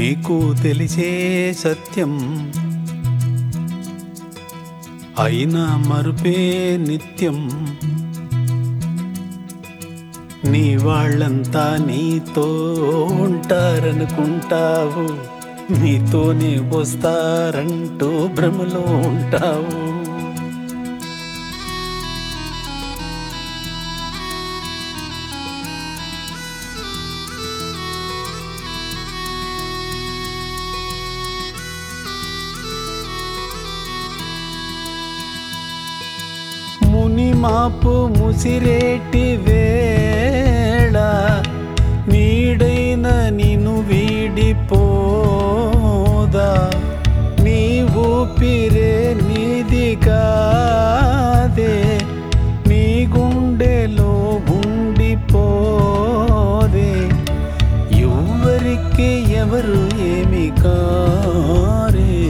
నీకు తెలిసే సత్యం అయినా మరుపే నిత్యం నీ వాళ్ళంతా నీతో ఉంటారనుకుంటావు నీతోనే వస్తారంటూ భ్రమలో ఉంటావు ముని మాపు ముసిరేటి వేళ నీడైన నిన్ను వీడిపోదా నీ ఊపిరే నీది కాదే నీ గుండెలో ఉండిపోదే ఎవ్వరికి ఎవరు ఏమి కారే